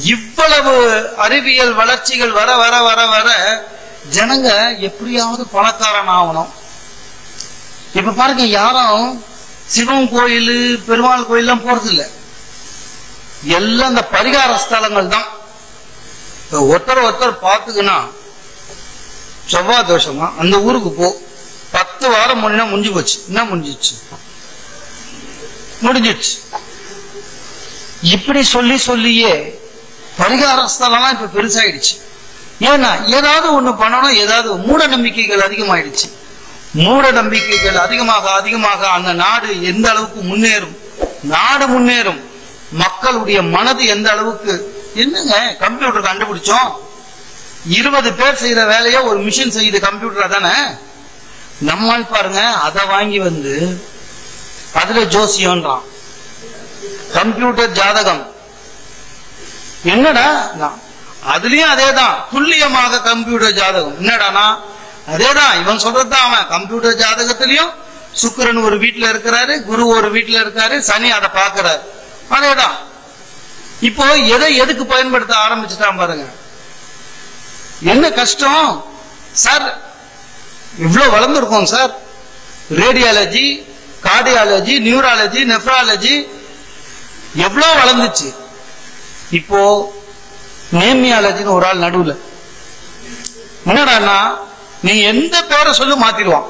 இவ்வளவு அறிவியல் வளர்ச்சிகள் வர வர வர வர ஜனங்க எப்படியாவது பணக்காரன் ஆகணும் இப்ப பாருங்க யாரும் சிவன் கோயில் பெருமாள் கோயில்லாம் போறது இல்ல எல்லாம் இந்த பரிகார ஸ்தலங்கள் தான் இப்ப ஒருத்தர் ஒருத்தர் பார்த்துக்குன்னா செவ்வாய் தோஷமா அந்த ஊருக்கு போ பத்து வாரம் முன்னா முடிஞ்சு போச்சு என்ன முடிஞ்சிச்சு முடிஞ்சிச்சு இப்படி சொல்லி சொல்லியே பரிகார ஸ்தலம்லாம் இப்ப பெருசாயிடுச்சு ஏன்னா ஏதாவது ஒண்ணு பண்ணணும் ஏதாவது மூட நம்பிக்கைகள் அதிகமாயிடுச்சு மூட நம்பிக்கைகள் அதிகமாக அதிகமாக அந்த நாடு எந்த அளவுக்கு முன்னேறும் நாடு முன்னேறும் மக்களுடைய மனது எந்த அளவுக்கு என்னங்க கம்ப்யூட்டர் கண்டுபிடிச்சோம் இருபது பேர் செய்யற வேலையை ஒரு மிஷின் செய்யுது கம்ப்யூட்டர் தானே நம்மால் பாருங்க அதை வாங்கி வந்து அதுல ஜோசியம்ன்றான் கம்ப்யூட்டர் ஜாதகம் என்னடா நான் அதுலயும் அதேதான் துல்லியமாக கம்ப்யூட்டர் ஜாதகம் என்னடானா அதேதான் இவன் சொல்றதுதான் அவன் கம்ப்யூட்டர் ஜாதகத்திலையும் சுக்கிரன் ஒரு வீட்டுல இருக்கிறாரு குரு ஒரு வீட்டுல இருக்காரு சனி அதை பாக்குறாரு அதேதான் இப்போ எதை எதுக்கு பயன்படுத்த ஆரம்பிச்சுட்டான் பாருங்க என்ன கஷ்டம் சார் இவ்வளவு வளர்ந்துருக்கோம் sir radiology cardiology neurology nephrology எவ்வளவு வளர்ந்துச்சு இப்போ நேமியாலஜின்னு ஒரு ஆள் நடுவுல என்னடான்னா நீ எந்த பேரை சொல்லி மாத்திடுவான்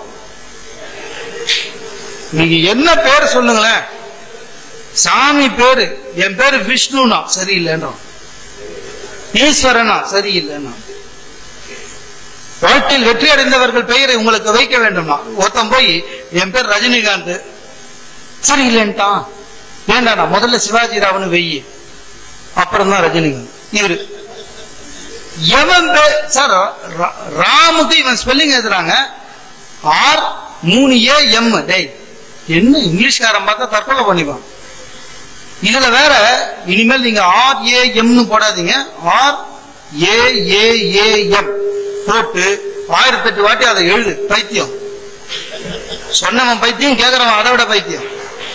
நீங்க என்ன பேரை சொல்லுங்களேன் சாமி பேரு என் பேரு விஷ்ணுனா சரியில்லைன்றான் ஈஸ்வரனா சரியில்லைன்னா வாழ்க்கையில் வெற்றி அடைந்தவர்கள் பெயரை உங்களுக்கு வைக்க வேண்டுமா ஒருத்தன் போய் என் பேர் ரஜினிகாந்த் சரியில்லைன்ட்டான் வேண்டாண்ணா முதல்ல சிவாஜி ராவனு வெய்யி அப்புறம் தான் ரஜினிகாந்த் இவரு எவன் பே- சார் ரா- ராமுக்கு இவன் ஸ்பெல்லிங் எழுதுறாங்க ஆர் மூணு ஏ எம் டேய் என்ன இங்கிலீஷ்காரன் பார்த்தா தற்கொலை பண்ணிப்பான் இதுல வேற இனிமேல் நீங்க ஆர் ஏ எம்னு போடாதீங்க R A A A M போட்டு ஆயிரத்தி எட்டு வாட்டி அதை எழுது பைத்தியம் சொன்னவன் பைத்தியம் கேக்குறவன் அதை விட பைத்தியம்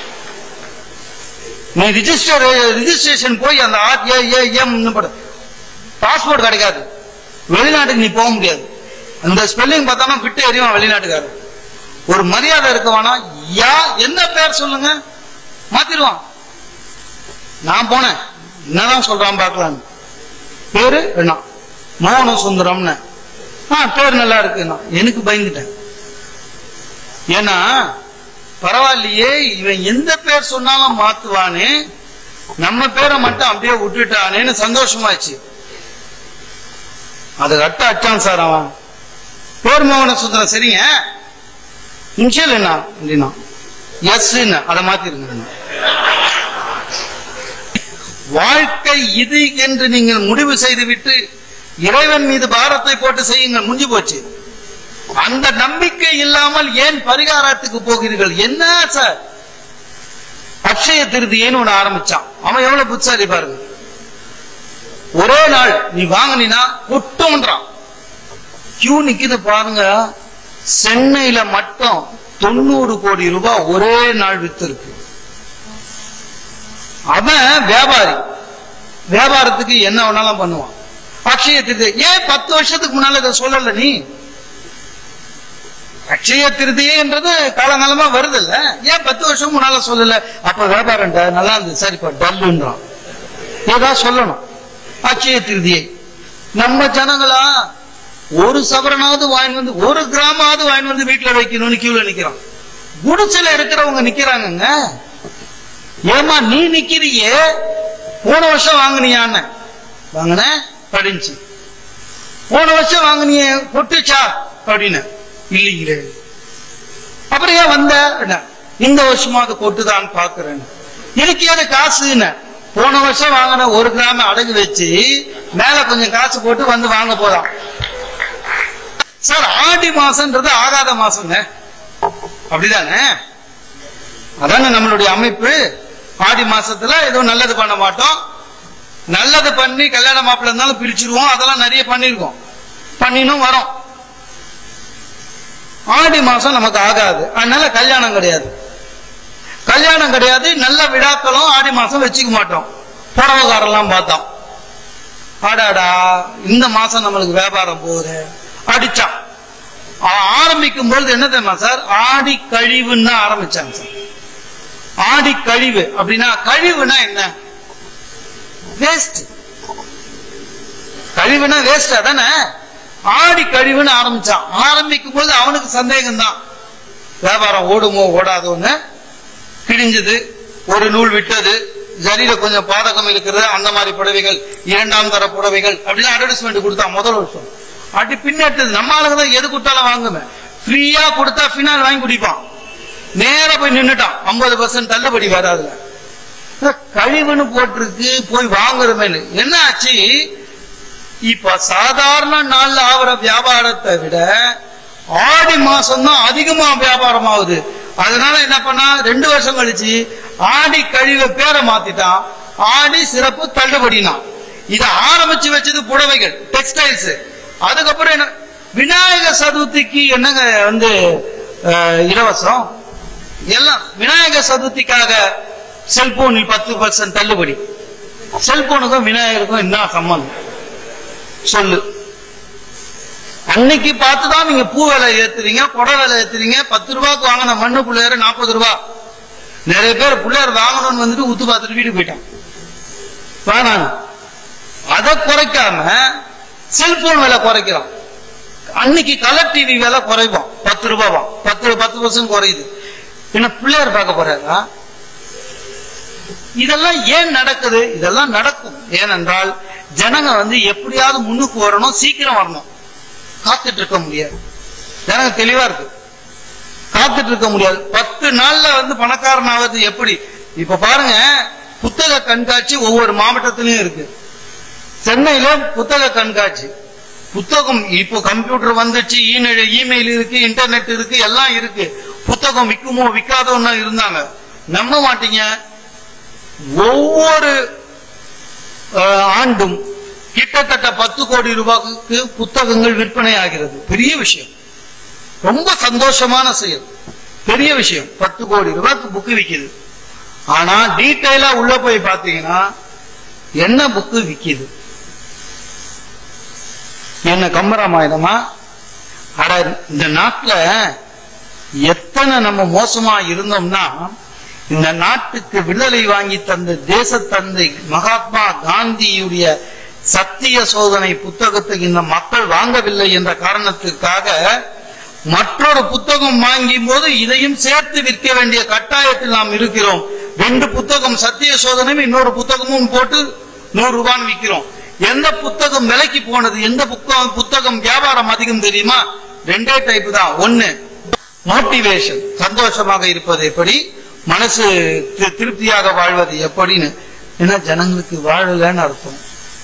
நீ ரிஜிஸ்டர் ரிஜிஸ்ட்ரேஷன் போய் அந்த ஆர் ஏ ஏ எம் போடு பாஸ்போர்ட் கிடைக்காது வெளிநாட்டுக்கு நீ போக முடியாது அந்த ஸ்பெல்லிங் பார்த்தாலும் விட்டு எறிவான் வெளிநாட்டுக்காரன் ஒரு மரியாதை இருக்கவானா யா என்ன பேர் சொல்லுங்க மாத்திடுவான் நான் போனேன் என்னதான் சொல்றான் பார்க்கலாம் பேரு என்ன மோகன சுந்தரம்னு ஆ பேர் நல்லா இருக்குன்னா எனக்கு பயந்துட்டேன் ஏன்னா பரவாயில்லையே இவன் எந்த பேர் சொன்னாலும் மாத்துவானே நம்ம பேரை மட்டும் அப்படியே விட்டுட்டானேன்னு சந்தோஷமாச்சு அது கட்ட அச்சான் சார் அவன் பேர் மோகன சுந்தரம் சரிங்க இன்ஷியல் என்ன அப்படின்னா எஸ் அதை மாத்திருங்க வாழ்க்கை இது என்று நீங்கள் முடிவு செய்துவிட்டு இறைவன் மீது பாரத்தை போட்டு செய்யுங்கள் முடிஞ்சு போச்சு அந்த நம்பிக்கை இல்லாமல் ஏன் பரிகாரத்துக்கு போகிறீர்கள் என்ன சார் அக்ஷய திருதியேன்னு ஒண்ணு ஆரம்பிச்சான் அவன் எவ்வளவு புத்தாரி பாருங்க ஒரே நாள் நீ வாங்கினா கொட்டும்ன்றான் கியூ நிக்குது பாருங்க சென்னையில மட்டும் தொண்ணூறு கோடி ரூபாய் ஒரே நாள் வித்து இருக்கு அவன் வியாபாரி வியாபாரத்துக்கு என்ன வேணாலும் பண்ணுவான் அக்ஷய திருதி ஏன் பத்து வருஷத்துக்கு முன்னால இதை சொல்லல நீ அக்ஷய திருதின்றது காலங்காலமா வருது இல்ல ஏன் பத்து வருஷம் முன்னால சொல்லல அப்ப வியாபாரம் நல்லா இருந்தது சரிப்பா டல்லுன்றான் ஏதாவது சொல்லணும் அக்ஷய திருதியை நம்ம ஜனங்களா ஒரு சவரனாவது வாங்கி வந்து ஒரு கிராமாவது வாங்கி வந்து வீட்டுல வைக்கணும்னு கியூல நிக்கிறான் குடிசையில இருக்கிறவங்க நிக்கிறாங்கங்க ஏமா நீ நிக்கிறியே போன வருஷம் வாங்கினியான்னு வாங்கின படிஞ்சு போன வருஷம் வாங்கினிய கொட்டுச்சா அப்படின்னு இல்லைங்களே அப்புறம் ஏன் வந்த அப்படின்னா, இந்த வருஷமா அது கொட்டுதான்னு பாக்குறேன் எனக்கு ஏது காசுன்னு போன வருஷம் வாங்கின ஒரு கிராம அடகு வச்சு மேல கொஞ்சம் காசு போட்டு வந்து வாங்க போறான் சார் ஆடி மாசம்ன்றது ஆகாத மாசங்க அப்படிதானே அதானே நம்மளுடைய அமைப்பு ஆடி மாசத்துல ஏதோ நல்லது பண்ண மாட்டோம் நல்லது பண்ணி கல்யாண மாப்பிள்ள இருந்தாலும் பிரிச்சிருவோம் அதெல்லாம் நிறைய பண்ணிருக்கோம் பண்ணினும் வரோம் ஆடி மாசம் நமக்கு ஆகாது அதனால கல்யாணம் கிடையாது கல்யாணம் கிடையாது நல்ல விழாக்களும் ஆடி மாசம் வச்சுக்க மாட்டோம் புடவைக்காரெல்லாம் பார்த்தோம் அடாடா இந்த மாசம் நம்மளுக்கு வியாபாரம் போகுது அடிச்சான் அவன் ஆரம்பிக்கும் பொழுது என்ன தெரியுமா சார் ஆடி கழிவுன்னு தான் ஆரம்பிச்சாங்க சார் ஆடி கழிவு அப்படின்னா கழிவுனா என்ன வேஸ்ட் கழிவுனா வேஸ்ட் அதானே ஆடி கழிவுன்னு ஆரம்பிச்சான் ஆரம்பிக்கும் போது அவனுக்கு சந்தேகம் தான் வியாபாரம் ஓடுமோ ஓடாதோன்னு கிழிஞ்சது ஒரு நூல் விட்டது ஜரியில கொஞ்சம் பாதகம் இருக்கிறது அந்த மாதிரி புடவைகள் இரண்டாம் தர புடவைகள் அப்படின்னு அட்வர்டைஸ்மெண்ட் கொடுத்தான் முதல் வருஷம் அப்படி பின்னெடுத்தது நம்ம ஆளுங்க தான் எது கொடுத்தாலும் வாங்குவேன் ஃப்ரீயா கொடுத்தா ஃபினால் வாங்கி குடிப்பான் நேரா போய் நின்னுட்டான் ஐம்பது பர்சன்ட் தள்ளுபடி வராதுல கழிவுன்னு போட்டிருக்கு போய் வாங்குறமே என்ன ஆச்சு இப்ப சாதாரண நாள்ல ஆகிற வியாபாரத்தை விட ஆடி மாசம் தான் அதிகமா வியாபாரம் ஆகுது அதனால என்ன பண்ணா ரெண்டு வருஷம் கழிச்சு ஆடி கழிவு பேரை மாத்திட்டான் ஆடி சிறப்பு தள்ளுபடினா இத ஆரம்பிச்சு வச்சது புடவைகள் டெக்ஸ்டைல்ஸ் அதுக்கப்புறம் என்ன விநாயகர் சதுர்த்திக்கு என்னங்க வந்து அஹ், இலவசம் எல்லாம் விநாயகர் சதுர்த்திக்காக செல்போனில் பத்து பர்சன்ட் தள்ளுபடி செல்போனுக்கும் விநாயகருக்கும் என்ன சம்பந்தம் சொல்லு அன்னைக்கு பார்த்துதான் நீங்க பூ விலை ஏத்துறீங்க புடவை விலை ஏத்துறீங்க பத்து ரூபாய்க்கு வாங்கின மண்ணு பிள்ளையாரு நாற்பது ரூபா நிறைய பேர் பிள்ளையார் வாங்கணும்னு வந்துட்டு உத்து பார்த்துட்டு வீட்டுக்கு போயிட்டான் வேணாங்க அதை குறைக்காம செல்போன் விலை குறைக்கிறோம் அன்னைக்கு கலர் டிவி விலை குறைவோம் பத்து ரூபாவா பத்து பத்து பர்சன்ட் குறையுது என்ன பிள்ளையார் பார்க்க போறாரா இதெல்லாம் ஏன் நடக்குது இதெல்லாம் நடக்கும் ஏனென்றால் ஜனங்க வந்து எப்படியாவது முன்னுக்கு வரணும் சீக்கிரம் வரணும் காத்துட்டு இருக்க முடியாது ஜனங்க தெளிவா இருக்கு காத்துட்டு இருக்க முடியாது பத்து நாள்ல வந்து பணக்காரன் ஆவது எப்படி இப்ப பாருங்க புத்தக கண்காட்சி ஒவ்வொரு மாவட்டத்திலயும் இருக்கு சென்னையில புத்தக கண்காட்சி புத்தகம் இப்போ கம்ப்யூட்டர் வந்துச்சு ஈமெயில் இமெயில் இருக்கு இன்டர்நெட் இருக்கு எல்லாம் இருக்கு புத்தகம் விக்குமோ விற்காதோன்னு இருந்தாங்க நம்ப மாட்டீங்க ஒவ்வொரு அஹ், ஆண்டும் கிட்டத்தட்ட பத்து கோடி ரூபாய்க்கு புத்தகங்கள் விற்பனை ஆகிறது பெரிய விஷயம் ரொம்ப சந்தோஷமான செயல் பெரிய விஷயம் பத்து கோடி ரூபாய்க்கு புக்கு விக்குது ஆனா டீட்டெயிலா உள்ள போய் பாத்தீங்கன்னா என்ன புக்கு விக்குது என்ன கம்பராமாயணமா அட இந்த நாட்டுல எத்தனை நம்ம மோசமா இருந்தோம்னா இந்த நாட்டுக்கு விடுதலை வாங்கி தந்த தேச தந்தை மகாத்மா காந்தியுடைய சத்திய சோதனை புத்தகத்தை இந்த மக்கள் வாங்கவில்லை என்ற காரணத்திற்காக மற்றொரு புத்தகம் வாங்கும் போது இதையும் சேர்த்து விற்க வேண்டிய கட்டாயத்தில் நாம் இருக்கிறோம் ரெண்டு புத்தகம் சத்திய சோதனையும் இன்னொரு புத்தகமும் போட்டு நூறு ரூபான்னு விற்கிறோம் எந்த புத்தகம் விலைக்கு போனது எந்த புத்தகம் புத்தகம் வியாபாரம் அதிகம் தெரியுமா ரெண்டே டைப் தான் ஒன்னு மோட்டிவேஷன் சந்தோஷமாக இருப்பது எப்படி மனசு தி- திருப்தியாக வாழ்வது எப்படின்னு ஏன்னா ஜனங்களுக்கு வாழலன்னு அர்த்தம்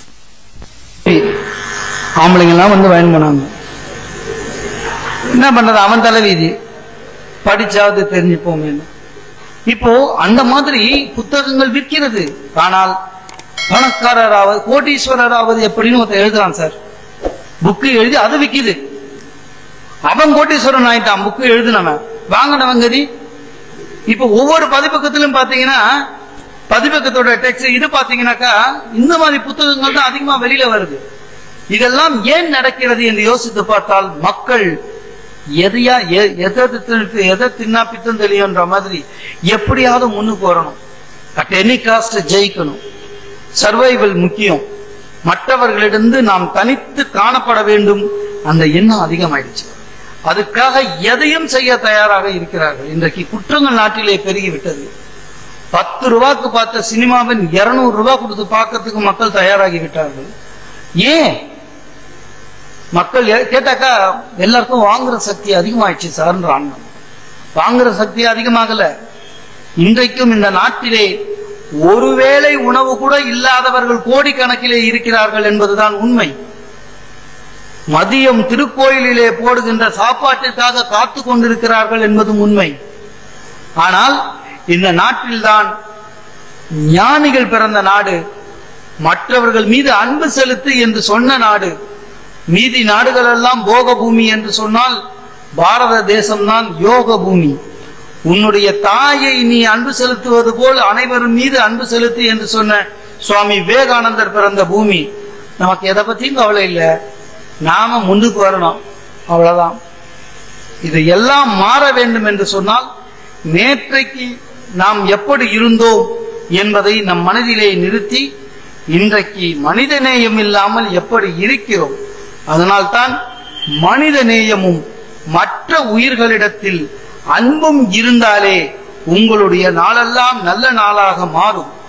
ஆம்பளைங்க எல்லாம் வந்து பயன் பண்ணாங்க என்ன பண்றது அவன் தலைவீதி படிச்சாவது தெரிஞ்சுப்போமே இப்போ அந்த மாதிரி புத்தகங்கள் விற்கிறது ஆனால் பணக்காரராவது கோடீஸ்வரராவது எப்படின்னு ஒருத்தன் எழுதுறான் சார் புக்கு எழுதி அது விக்குது அவன் கோட்டீஸ்வரன் ஆயிட்டான் புக்கு எழுதுனவன் வாங்கினவன் கதி இப்ப ஒவ்வொரு பதிப்பக்கத்திலும் பாத்தீங்கன்னா பதிப்பக்கத்தோட டெக்ஸ்ட் இது பாத்தீங்கன்னாக்கா இந்த மாதிரி புத்தகங்கள் தான் அதிகமா வெளியில வருது இதெல்லாம் ஏன் நடக்கிறது என்று யோசித்து பார்த்தால் மக்கள் எதையா எ- எதை தின்னு- எதை தின்னா பித்தம் தெளியுன்ற மாதிரி எப்படியாவது முன்னுக்கு வரணும் அட் எனி காஸ்ட் ஜெயிக்கணும் சர்வைவல் முக்கியம் மற்றவர்களிடந்து நாம் தனித்து காணப்பட வேண்டும் அந்த எண்ணம் அதிகமாயிடுச்சு அதுக்காக எதையும் செய்ய தயாராக இருக்கிறார்கள் இன்றைக்கு குற்றங்கள் நாட்டிலே பெருகி விட்டது பத்து ரூபாய்க்கு பார்த்த சினிமாவின் இருநூறு ரூபாய் கொடுத்து பார்க்கறதுக்கு மக்கள் தயாராகி விட்டார்கள் ஏன் மக்கள் ஏ- கேட்டாக்கா எல்லாருக்கும் வாங்குற சக்தி அதிகமாயிடுச்சு சார்ன்றாங்க வாங்குற சக்தி அதிகமாகல இன்றைக்கும் இந்த நாட்டிலே ஒருவேளை உணவு கூட இல்லாதவர்கள் கோடிக்கணக்கிலே இருக்கிறார்கள் என்பதுதான் உண்மை மதியம் திருக்கோயிலிலே போடுகின்ற சாப்பாட்டிற்காக காத்து கொண்டிருக்கிறார்கள் என்பதும் உண்மை ஆனால் இந்த நாட்டில்தான் ஞானிகள் பிறந்த நாடு மற்றவர்கள் மீது அன்பு செலுத்து என்று சொன்ன நாடு மீதி நாடுகள் எல்லாம் போக பூமி என்று சொன்னால் பாரத தேசம்தான் யோக பூமி உன்னுடைய தாயை நீ அன்பு செலுத்துவது போல் அனைவரும் மீது அன்பு செலுத்து என்று சொன்ன சுவாமி விவேகானந்தர் பிறந்த பூமி நமக்கு எதை பத்தியும் கவலை இல்லை நாம முன்னுக்கு வரணும் அவ்வளவுதான் இது எல்லாம் மாற வேண்டும் என்று சொன்னால் நேற்றைக்கு நாம் எப்படி இருந்தோம் என்பதை நம் மனதிலே நிறுத்தி இன்றைக்கு மனித நேயம் இல்லாமல் எப்படி இருக்கிறோம் அதனால்தான் மனித நேயமும் மற்ற உயிர்களிடத்தில் அன்பும் இருந்தாலே உங்களுடைய நாளெல்லாம் நல்ல நாளாக மாறும்